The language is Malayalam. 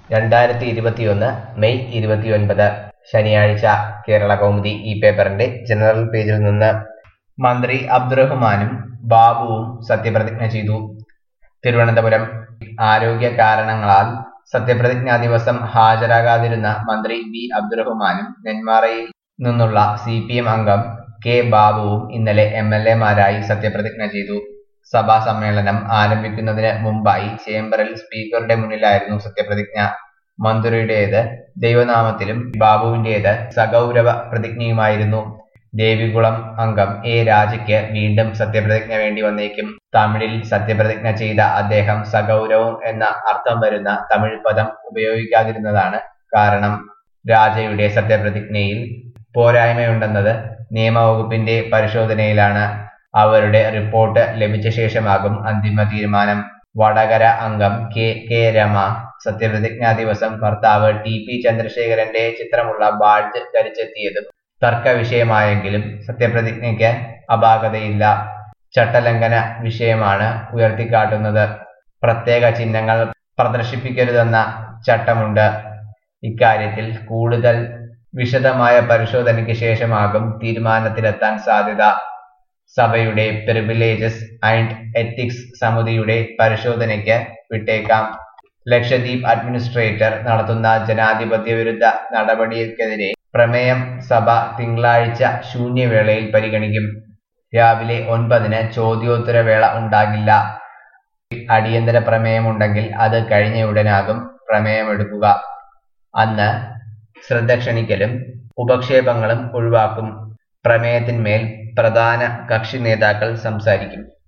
രണ്ടായിരത്തി ഇരുപത്തിയൊന്ന് മെയ് ഇരുപത്തിയൊൻപത് ശനിയാഴ്ച കേരള കൗമുദി ഈ പേപ്പറിന്റെ ജനറൽ പേജിൽ നിന്ന് മന്ത്രി അബ്ദുറഹ്മാനും ബാബുവും സത്യപ്രതിജ്ഞ ചെയ്തു തിരുവനന്തപുരം ആരോഗ്യ കാരണങ്ങളാൽ സത്യപ്രതിജ്ഞാ ദിവസം ഹാജരാകാതിരുന്ന മന്ത്രി വി അബ്ദുറഹ്മാനും നെന്മാറയിൽ നിന്നുള്ള സി പി എം അംഗം കെ ബാബുവും ഇന്നലെ എം എൽ എമാരായി സത്യപ്രതിജ്ഞ ചെയ്തു സഭാ സമ്മേളനം ആരംഭിക്കുന്നതിന് മുമ്പായി ചേംബറിൽ സ്പീക്കറുടെ മുന്നിലായിരുന്നു സത്യപ്രതിജ്ഞ മന്ത്രിയുടേത് ദൈവനാമത്തിലും ബാബുവിന്റേത് സഗൗരവ പ്രതിജ്ഞയുമായിരുന്നു ദേവികുളം അംഗം എ രാജയ്ക്ക് വീണ്ടും സത്യപ്രതിജ്ഞ വേണ്ടി വന്നേക്കും തമിഴിൽ സത്യപ്രതിജ്ഞ ചെയ്ത അദ്ദേഹം സഗൗരവം എന്ന അർത്ഥം വരുന്ന തമിഴ് പദം ഉപയോഗിക്കാതിരുന്നതാണ് കാരണം രാജയുടെ സത്യപ്രതിജ്ഞയിൽ പോരായ്മയുണ്ടെന്നത് നിയമവകുപ്പിന്റെ പരിശോധനയിലാണ് അവരുടെ റിപ്പോർട്ട് ലഭിച്ച ശേഷമാകും അന്തിമ തീരുമാനം വടകര അംഗം കെ കെ രമ സത്യപ്രതിജ്ഞാ ദിവസം ഭർത്താവ് ടി പി ചന്ദ്രശേഖരന്റെ ചിത്രമുള്ള ബാഡ്ജ് ധരിച്ചെത്തിയതും തർക്ക വിഷയമായെങ്കിലും സത്യപ്രതിജ്ഞയ്ക്ക് അപാകതയില്ല ചട്ടലംഘന വിഷയമാണ് ഉയർത്തിക്കാട്ടുന്നത് പ്രത്യേക ചിഹ്നങ്ങൾ പ്രദർശിപ്പിക്കരുതെന്ന ചട്ടമുണ്ട് ഇക്കാര്യത്തിൽ കൂടുതൽ വിശദമായ പരിശോധനയ്ക്ക് ശേഷമാകും തീരുമാനത്തിലെത്താൻ സാധ്യത സഭയുടെ പ്രിവിലേജസ് ആൻഡ് എത്തിക്സ് സമിതിയുടെ പരിശോധനയ്ക്ക് വിട്ടേക്കാം ലക്ഷദ്വീപ് അഡ്മിനിസ്ട്രേറ്റർ നടത്തുന്ന ജനാധിപത്യ വിരുദ്ധ നടപടിക്കെതിരെ പ്രമേയം സഭ തിങ്കളാഴ്ച ശൂന്യവേളയിൽ പരിഗണിക്കും രാവിലെ ഒൻപതിന് ചോദ്യോത്തരവേള ഉണ്ടാകില്ല അടിയന്തര പ്രമേയമുണ്ടെങ്കിൽ അത് കഴിഞ്ഞയുടനാകും പ്രമേയമെടുക്കുക അന്ന് ശ്രദ്ധ ക്ഷണിക്കലും ഉപക്ഷേപങ്ങളും ഒഴിവാക്കും പ്രമേയത്തിന്മേൽ പ്രധാന കക്ഷി നേതാക്കൾ സംസാരിക്കും